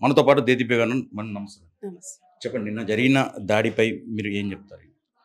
మనతో పాటు దేదీపే గారు మన నమస్కారం నమస్తే చెప్పండి నిన్న జరిగిన దాడిపై మీరు ఏం చెప్తారు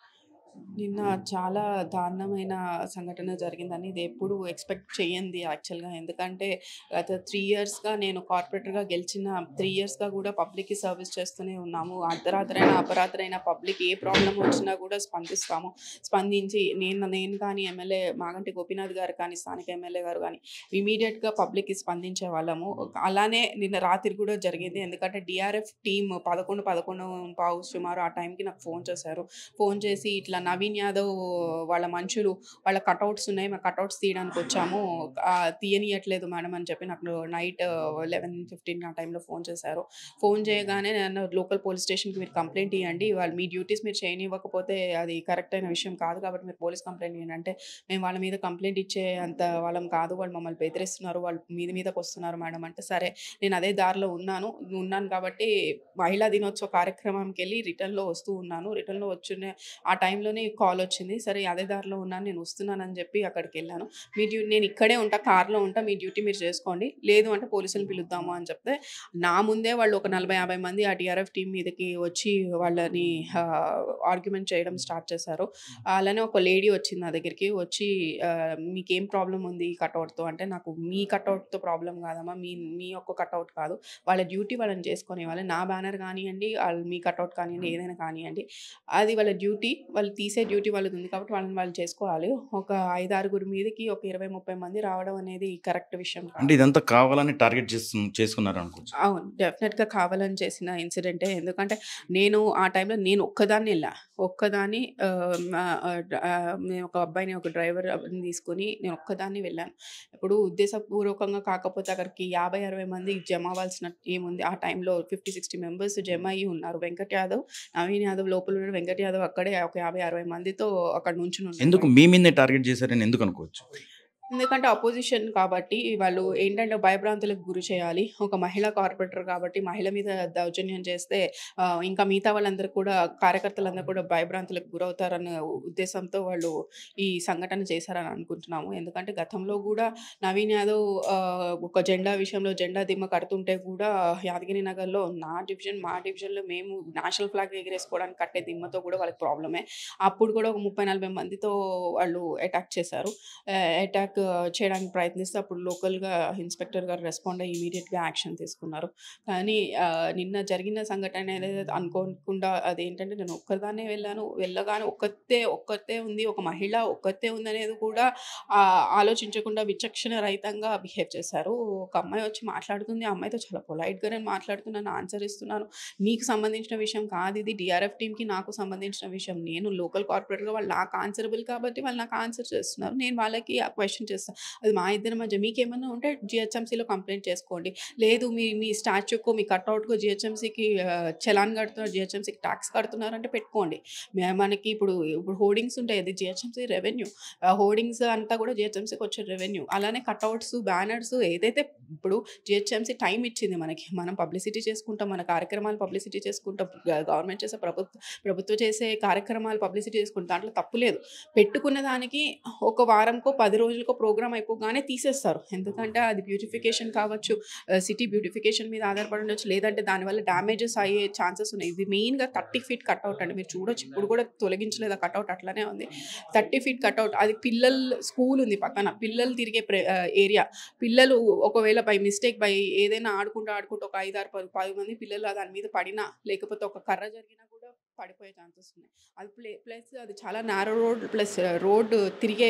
నిన్న చాలా దారుణమైన సంఘటన జరిగిందని ఇది ఎప్పుడు ఎక్స్పెక్ట్ చేయండి యాక్చువల్గా ఎందుకంటే గత త్రీ ఇయర్స్గా నేను కార్పొరేటర్గా గెలిచిన త్రీ ఇయర్స్గా కూడా పబ్లిక్కి సర్వీస్ చేస్తూనే ఉన్నాము అర్ధరాత్రైన అపరాత్రైన పబ్లిక్ ఏ ప్రాబ్లం వచ్చినా కూడా స్పందిస్తాము స్పందించి నేను నేను కానీ ఎమ్మెల్యే మాగంటి గోపీనాథ్ గారు కానీ స్థానిక ఎమ్మెల్యే గారు కానీ ఇమీడియట్గా పబ్లిక్కి స్పందించే వాళ్ళము అలానే నిన్న రాత్రి కూడా జరిగింది ఎందుకంటే డిఆర్ఎఫ్ టీమ్ పదకొండు పదకొండు పావు సుమారు ఆ టైంకి నాకు ఫోన్ చేశారు ఫోన్ చేసి ఇట్లా నవీన్ యాదవ్ వాళ్ళ మనుషులు వాళ్ళ కటౌట్స్ ఉన్నాయి మా కటౌట్స్ తీయడానికి వచ్చాము ఆ, తీయనియట్లేదు మేడం అని చెప్పి నాకు నైట్ లెవెన్ ఫిఫ్టీన్ ఆ టైంలో ఫోన్ చేశారు ఫోన్ చేయగానే నేను లోకల్ పోలీస్ స్టేషన్కి మీరు కంప్లైంట్ ఇవ్వండి వాళ్ళు మీ డ్యూటీస్ మీరు చేయనివ్వకపోతే అది కరెక్ట్ అయిన విషయం కాదు కాబట్టి మీరు పోలీస్ కంప్లైంట్ ఇవ్వండి అంటే మేము వాళ్ళ మీద కంప్లైంట్ ఇచ్చే అంత వాళ్ళం కాదు వాళ్ళు మమ్మల్ని బెదిరిస్తున్నారు వాళ్ళు మీద మీదకి వస్తున్నారు మేడం అంటే సరే నేను అదే దారిలో ఉన్నాను ఉన్నాను కాబట్టి మహిళా దినోత్సవ కార్యక్రమంకి వెళ్ళి రిటర్న్లో వస్తూ ఉన్నాను రిటర్న్లో వచ్చునే ఆ టైంలోనే కాల్ వచ్చింది సరే అదే దారిలో ఉన్నాను నేను వస్తున్నానని చెప్పి అక్కడికి వెళ్ళాను మీ డ్యూ నేను ఇక్కడే ఉంటా కార్లో ఉంటా మీ డ్యూటీ మీరు చేసుకోండి లేదు అంటే పోలీసులు పిలుద్దాము అని చెప్తే నా ముందే వాళ్ళు ఒక నలభై యాభై మంది ఆ టీఆర్ఎఫ్ టీం మీదకి వచ్చి వాళ్ళని ఆర్గ్యుమెంట్ చేయడం స్టార్ట్ చేశారు అలానే ఒక లేడీ వచ్చింది నా దగ్గరికి వచ్చి ఆ, మీకేం ప్రాబ్లం ఉంది ఈ కట్అవుట్తో అంటే నాకు మీ కట్అవుట్తో ప్రాబ్లం కాదమ్మా మీ మీ యొక్క కట్అవుట్ కాదు వాళ్ళ డ్యూటీ వాళ్ళని చేసుకునే వాళ్ళు నా బ్యానర్ కానివ్వండి వాళ్ళు మీ కట్అవుట్ కానివ్వండి ఏదైనా కానివ్వండి అది వాళ్ళ డ్యూటీ వాళ్ళు తీసే డ్యూటీ వాళ్ళది ఉంది కాబట్టి వాళ్ళని వాళ్ళు చేసుకోవాలి ఒక ఐదు ఆరుగురు మీదకి ఒక ఇరవై ముప్పై మంది రావడం అనేది కరెక్ట్ విషయం కాదు. అంటే ఇదంతా కావాలని టార్గెట్ చేస్తు చేసుకున్నారు అనుకోవచ్చు అవును డెఫినెట్గా కావాలని చేసిన ఇన్సిడెంటే ఎందుకంటే నేను ఆ టైంలో నేను ఒక్కదాన్ని వెళ్ళా ఒక్కదాన్ని ఆ, మా- ఆ, నేను ఒక అబ్బాయిని ఒక డ్రైవర్ తీసుకొని నేను ఒక్కదాన్ని వెళ్ళాను ఇప్పుడు ఉద్దేశపూర్వకంగా కాకపోతే అక్కడికి యాభై అరవై మంది జమ అవ్వాల్సిన ఏముంది ఆ టైంలో ఫిఫ్టీ సిక్స్టీ మెంబర్స్ జమ అయ్యి ఉన్నారు వెంకట్ యాదవ్ నవీన్ యాదవ్ లోపల ఉన్నాడు వెంకట్ యాదవ్ అక్కడే ఒక యాభై అరవై మందితో అక్కడ నుంచి ఎందుకు మీ మీదే టార్గెట్ చేశారని ఎందుకు అనుకోవచ్చు ఎందుకంటే అపోజిషన్ కాబట్టి వాళ్ళు ఏంటంటే భయభ్రాంతులకు గురి చేయాలి ఒక మహిళా కార్పొరేటర్ కాబట్టి మహిళ మీద దౌర్జన్యం చేస్తే ఆ, ఇంకా మిగతా వాళ్ళందరూ కూడా కార్యకర్తలందరూ కూడా భయభ్రాంతులకు గురవుతారన్న ఉద్దేశంతో వాళ్ళు ఈ సంఘటన చేశారని అనుకుంటున్నాము ఎందుకంటే గతంలో కూడా నవీన్ యాదవ్ ఆ, ఒక జెండా విషయంలో జెండా దిమ్మ కడుతుంటే కూడా యాదగిరి నగర్లో నా డివిజన్ మా డివిజన్లో మేము నేషనల్ ఫ్లాగ్ ఎగరేసుకోవడానికి కట్టే దిమ్మతో కూడా వాళ్ళకి ప్రాబ్లమే అప్పుడు కూడా ఒక ముప్పై నలభై మందితో వాళ్ళు అటాక్ చేశారు అటాక్ చేయడానికి ప్రయత్నిస్తే అప్పుడు లోకల్గా ఇన్స్పెక్టర్ గారు రెస్పాండ్ అయ్యి ఇమీడియట్గా యాక్షన్ తీసుకున్నారు కానీ ఆ, నిన్న జరిగిన సంఘటన ఏదైతే అనుకోకుండా అదేంటంటే నేను ఒక్కదాన్నే వెళ్ళాను వెళ్ళగానే ఒక్కతే ఒక్కతే ఉంది ఒక మహిళ ఒక్కతే ఉంది అనేది కూడా ఆ, ఆలోచించకుండా విచక్షణ రహితంగా బిహేవ్ చేశారు ఒక అమ్మాయి వచ్చి మాట్లాడుతుంది ఆ అమ్మాయితో చాలా పొలైట్గా నేను మాట్లాడుతున్నాను ఆన్సర్ ఇస్తున్నాను నీకు సంబంధించిన విషయం కాదు ఇది డిఆర్ఎఫ్ టీమ్కి నాకు సంబంధించిన విషయం నేను లోకల్ కార్పొరేటర్గా వాళ్ళు నాకు ఆన్సరబుల్ కాబట్టి వాళ్ళు నాకు ఆన్సర్ చేస్తున్నారు నేను వాళ్ళకి ఆ క్వశ్చన్ చేస్తాను అది మా ఇద్దరి మధ్య మీకేమన్నా ఉంటే జిహెచ్ఎంసీలో కంప్లైంట్ చేసుకోండి లేదు మీ మీ స్టాచ్యూకో మీ కట్అవుట్కో జిహెచ్ఎంసీకి చలాన్ కడుతున్నారు జిహెచ్ఎంసీకి ట్యాక్స్ కడుతున్నారు అంటే పెట్టుకోండి మే- మనకి ఇప్పుడు ఇప్పుడు హోర్డింగ్స్ ఉంటాయి అది జిహెచ్ఎంసీ రెవెన్యూ హోర్డింగ్స్ అంతా కూడా జిహెచ్ఎంసీకి వచ్చే రెవెన్యూ అలానే కట్అవుట్స్ బ్యానర్స్ ఏదైతే ఇప్పుడు జిహెచ్ఎంసీ టైం ఇచ్చింది మనకి మనం పబ్లిసిటీ చేసుకుంటాం మన కార్యక్రమాలు పబ్లిసిటీ చేసుకుంటాం గవర్నమెంట్ చేసే ప్రభుత్వ ప్రభుత్వం చేసే కార్యక్రమాలు పబ్లిసిటీ చేసుకుంటాం దాంట్లో తప్పు లేదు పెట్టుకున్న దానికి ఒక వారంకో పది రోజులకో ప్రోగ్రామ్ అయిపోగానే తీసేస్తారు ఎందుకంటే అది బ్యూటిఫికేషన్ కావచ్చు సిటీ బ్యూటిఫికేషన్ మీద ఆధారపడి ఉండొచ్చు లేదంటే దానివల్ల డ్యామేజెస్ అయ్యే ఛాన్సెస్ ఉన్నాయి ఇది మెయిన్గా థర్టీ ఫీట్ కట్అవుట్ అండి మీరు చూడొచ్చు ఇప్పుడు కూడా తొలగించలేదు ఆ కట్అవుట్ అట్లానే ఉంది థర్టీ ఫీట్ కట్అవుట్ అది పిల్లల స్కూల్ ఉంది పక్కన పిల్లలు తిరిగే ఏరియా పిల్లలు ఒకవేళ బై మిస్టేక్ బై ఏదైనా ఆడుకుంటూ ఆడుకుంటూ ఒక ఐదు ఆరు పది పది మంది పిల్లలు దాని మీద పడినా లేకపోతే ఒక కర్ర జరిగినా కూడా పడిపోయే ఛాన్సెస్ ఉన్నాయి అది ప్లే ప్లస్ అది చాలా నారో రోడ్ ప్లస్ రోడ్ తిరిగే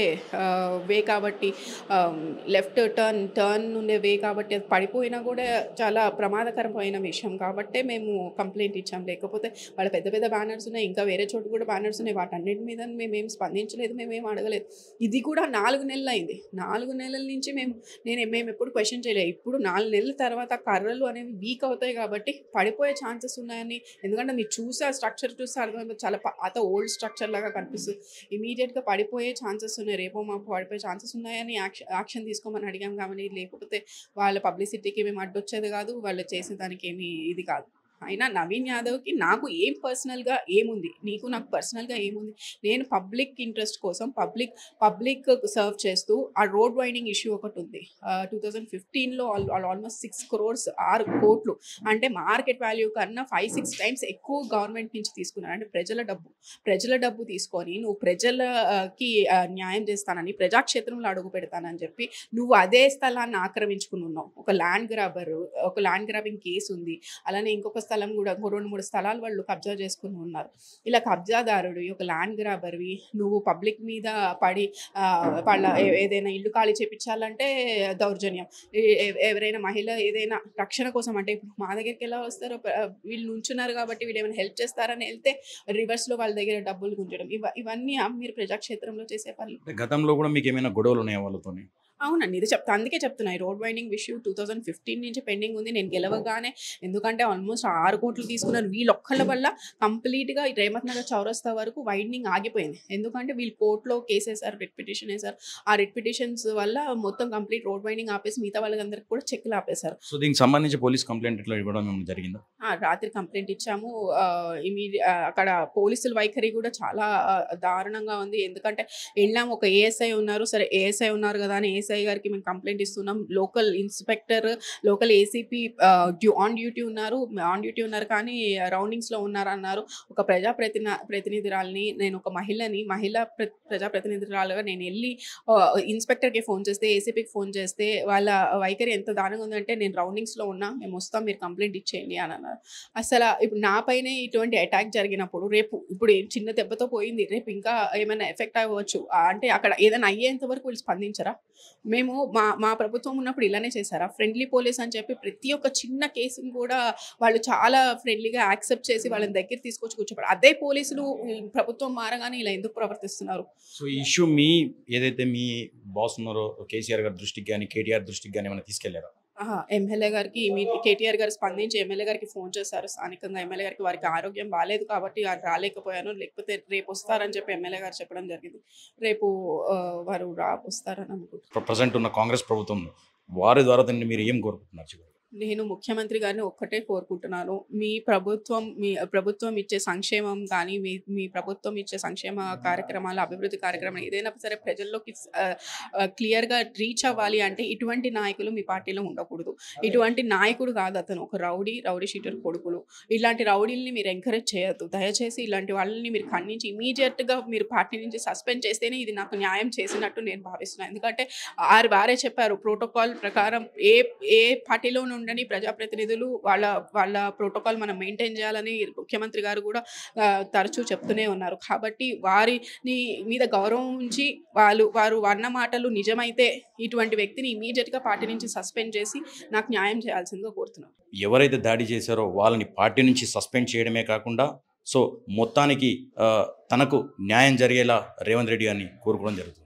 వే కాబట్టి లెఫ్ట్ టర్న్ టర్న్ ఉండే వే కాబట్టి అది పడిపోయినా కూడా చాలా ప్రమాదకరమైన విషయం కాబట్టే మేము కంప్లైంట్ ఇచ్చాం లేకపోతే వాళ్ళ పెద్ద పెద్ద బ్యానర్స్ ఉన్నాయి ఇంకా వేరే చోటు కూడా బ్యానర్స్ ఉన్నాయి వాటన్నిటి మీద మేమేం స్పందించలేదు మేమేం అడగలేదు ఇది కూడా నాలుగు నెలలు అయింది నాలుగు నెలల నుంచి మేము నేను మేము ఎప్పుడు క్వశ్చన్ చేయలేదు ఇప్పుడు నాలుగు నెలల తర్వాత కర్రలు అనేవి వీక్ అవుతాయి కాబట్టి పడిపోయే ఛాన్సెస్ ఉన్నాయని ఎందుకంటే మీరు చూసి ఆ స్ట్రక్చర్ చూస్తే అర్థమైపోతుంది చాలా ప- అత ఓల్డ్ స్ట్రక్చర్ లాగా కనిపిస్తుంది ఇమీడియట్గా పడిపోయే ఛాన్సెస్ ఉన్నాయి రేపో మాకు పడిపోయే ఛాన్సెస్ ఉన్నాయని యాక్షన్ యాక్షన్ తీసుకోమని అడిగాం కానీ లేకపోతే వాళ్ళ పబ్లిసిటీకి మేము అడ్డొచ్చేది కాదు వాళ్ళు చేసేదానికి ఏమీ ఇది కాదు అయినా నవీన్ యాదవ్‌కి నాకు ఏం పర్సనల్‌గా ఏముంది? నీకు నాకు పర్సనల్‌గా ఏముంది? నేను పబ్లిక్ ఇంట్రెస్ట్ కోసం పబ్లిక్ పబ్లిక్ సర్వ్ చేస్తూ ఆ రోడ్ వైండింగ్ ఇష్యూ ఒకటుంది. ఆహ్, 2015లో ఆల్ ఆల్ ఆల్‌మోస్ట్ 6 క్రోర్స్ 6 కోట్లు అంటే మార్కెట్ వాల్యూ కన్నా 5, 6 టైమ్స్ ఎక్కువ గవర్నమెంట్ నుంచి తీసుకున్నారు. అంటే ప్రజల డబ్బు. ప్రజల డబ్బు తీసుకొని నువ్వు ప్రజలకి ఆహ్, న్యాయం చేస్తానని ప్రజాక్షేత్రంలో అడుగు పెడతానని చెప్పి నువ్వు అదే స్థలాన్ని ఆక్రమించుకుని ఉన్నావు. ఒక ల్యాండ్ గ్రాబర్ ఒక ల్యాండ్ గ్రాబింగ్ కేస్ ఉంది. అలానే ఇంకొక స్థలం కూడా ఇంకో 2, 3 స్థలాలు వాళ్ళు కబ్జా చేసుకొని ఉన్నారు. ఇలా కబ్జాదారుడివి, ఒక ల్యాండ్ గ్రాబర్‌వి నువ్వు పబ్లిక్ మీద పడి ఆహ్, వాళ్ళ ఏ ఏదైనా ఇల్లు ఖాళీ చేపించాలంటే దౌర్జన్యం. ఎ ఎ ఎవరైనా మహిళ ఏదైనా రక్షణ కోసం అంటే ఇప్పుడు మా దగ్గరికి ఎలా వస్తారో ప వీళ్ళు నుంచున్నారు కాబట్టి వీళ్ళేమైనా హెల్ప్ చేస్తారని ఎళ్తే రివర్స్‌లో వాళ్ళ దగ్గర డబ్బులు గుంజడం. ఇవ ఇవన్నీ మీరు ప్రజాక్షేత్రంలో చేసే పనులు. అంటే గతంలో కూడా మీకేమైనా గొడవలున్నాయా వాళ్ళతోని? అవునండి. ఇది చెప్తా. అందుకే చెప్తున్నా. ఈ రోడ్ వైండింగ్ ఇష్యూ 2015 నుంచి పెండింగ్ ఉంది. నేను గెలవగానే ఎందుకంటే ఆల్‌మోస్ట్ 6 కోట్లు తీసుకున్నారు. వీళ్ళొక్కళ్ళ వల్ల కంప్లీట్‌గా ఈ రేమత్ నగర్ చౌరస్తా వరకు వైండింగ్ ఆగిపోయింది. ఎందుకంటే వీళ్ళు కోర్ట్‌లో కేసేసారు. రిట్ పిటిషన్ ఏసారు. ఆ రిట్ పిటిషన్స్ వల్ల మొత్తం కంప్లీట్ రోడ్ వైండింగ్ ఆపేసి మిగతా వాళ్ళందరికి కూడా చెక్కులు ఆపేశారు. సో దీనికి సంబంధించి పోలీస్ కంప్లెయింట్ ఇట్లా ఇవ్వడం ఏమైనా జరిగిందా? ఆ! రాత్రి కంప్లెయింట్ ఇచ్చాము. ఆహ్, ఇమీడి ఆహ్, అక్కడ పోలీసుల వైఖరి కూడా చాలా ఆహ్, దారుణంగా ఉంది. ఎందుకంటే ఎళ్ళాము ఒక ఏఎస్ఐ ఉన్నారు. సరే ఏఎస్ఐ ఉన్నారు కదా అని ఏఎస్ఐ గారికి మేము కంప్లెయింట్ ఇస్తున్నాం. Local inspector, local ACP ah, due on duty ఉన్నారు. ఆన్ డ్యూటీ ఉన్నారు కానీ రౌండింగ్స్‌లో ఉన్నారన్నారు. ఒక ప్రజా ప్రతిన ప్రతినిధురాలిని నేను ఒక మహిళని మహిళా ప్ర ప్రజా ప్రతినిధురాలుగా నేనెళ్ళి ఆహ్, ఇన్స్‌పెక్టర్‌కి ఫోన్ చేస్తే, ఏసీపీకి ఫోన్ చేస్తే వాళ్ళ వైఖరి ఎంత దారుణంగా ఉందంటే నేను రౌండింగ్స్‌లో ఉన్నా. మేమొస్తాం మీరు కంప్లెయింట్ ఇచ్చేయండి అని అన్నారు. అసల ఇప్పుడు నా పైనే ఇటువంటి అటాక్ జరిగినప్పుడు రేపు ఇప్పుడు ఏం చిన్న దెబ్బతో పోయింది. రేపు ఇంకా ఏమైనా ఎఫెక్ట్ అవ్వచ్చు. ఆహ్, అంటే అక్కడ ఏదైనా అయ్యేంత వరకు వీళ్ళు స్పందించరా? మేము మా మా ప్రభుత్వం ఉన్నప్పుడు ఇలానే చేశారా? ఫ్రెండ్లీ పోలీస్ అని చెప్పి ప్రతి ఒక్క చిన్న కేసుని కూడా వాళ్ళు చాలా ఫ్రెండ్లీగా యాక్సెప్ట్ చేసి వాళ్ళని దగ్గరికి తీసుకొచ్చి కూర్చోబెడతారు. అదే పోలీసులు ఈ ప్రభుత్వం మారగానే ఇలా ఎందుకు ప్రవర్తిస్తున్నారు? సో ఈ ఇష్యూ మీ ఏదైతే మీ బాస్ ఉన్నారో కేసీఆర్ గారి దృష్టికి గాని, కేటీఆర్ దృష్టికి గాని ఏమైనా తీసుకెళ్లారా? అహా! ఎమ్మెల్యే గారికి మీ కేటీఆర్ గారు స్పందించి ఎమ్మెల్యే గారికి ఫోన్ చేశారు. స్థానికంగా ఎమ్మెల్యే గారికి వారికి ఆరోగ్యం బాలేదు కాబట్టి ఆహ్, రాలేకపోయాను. లేకపోతే రేపొస్తారని చెప్పి ఎమ్మెల్యే గారు చెప్పడం జరిగింది. రేపు ఆహ్, వారు రా వస్తారని అనుకుంటున్నాను. ప్ర ప్రెజెంట్ ఉన్న కాంగ్రెస్ ప్రభుత్వం వారి ద్వారా దాన్ని మీరు ఏం కోరుకుంటున్నారు చివరిగా? నేను ముఖ్యమంత్రి గారిని ఒక్కటే కోరుకుంటున్నాను. మీ ప్రభుత్వం మీ ప్రభుత్వం ఇచ్చే సంక్షేమం గానీ, మీ మీ ప్రభుత్వం ఇచ్చే సంక్షేమ కార్యక్రమాలు, అభివృద్ధి కార్యక్రమాలు ఏదైనా సరే ప్రజల్లోకి ఆహ్, ఆహ్, క్లియర్‌గా రీచ్ అవ్వాలి అంటే ఇటువంటి నాయకులు మీ పార్టీలో ఉండకూడదు. ఇటువంటి నాయకుడు కాదు అతను. ఒక రౌడీ, రౌడీ షీటర్ కొడుకులు. ఇలాంటి రౌడీలని మీరు ఎంకరేజ్ చేయొద్దు. దయచేసి ఇలాంటి వాళ్ళని మీరు ఖండించి ఇమ్మీడియేట్‌గా మీరు పార్టీ నుంచి సస్పెండ్ చేస్తేనే ఇది నాకు న్యాయం చేసినట్టు నేను భావిస్తున్నాను. ఎందుకంటే ఆరు వారే చెప్పారు ప్రోటోకాల్ ప్రకారం ఏ ఏ పార్టీలో ఉండని ప్రజాప్రతినిధులు వాళ్ళ వాళ్ళ ప్రోటోకాల్ మనం మెయింటైన్ చేయాలని ముఖ్యమంత్రి గారు కూడా ఆహ్, తరచూ చెప్తూనే ఉన్నారు. కాబట్టి వారిని మీద గౌరవం ఉంచి వాళ్ళు వారు అన్న మాటలు నిజమైతే ఇటువంటి వ్యక్తిని ఇమ్మీడియేట్‌గా పార్టీ నుంచి సస్పెండ్ చేసి నాకు న్యాయం చేయాల్సిందిగా కోరుతున్నాను. ఎవరైతే దాడి చేశారో వాళ్ళని పార్టీ నుంచి సస్పెండ్ చేయడమే కాకుండా సో మొత్తానికి ఆహ్, తనకు న్యాయం జరిగేలా రేవంత్ రెడ్డి గారిని కోరుకోవడం జరుగుతుంది.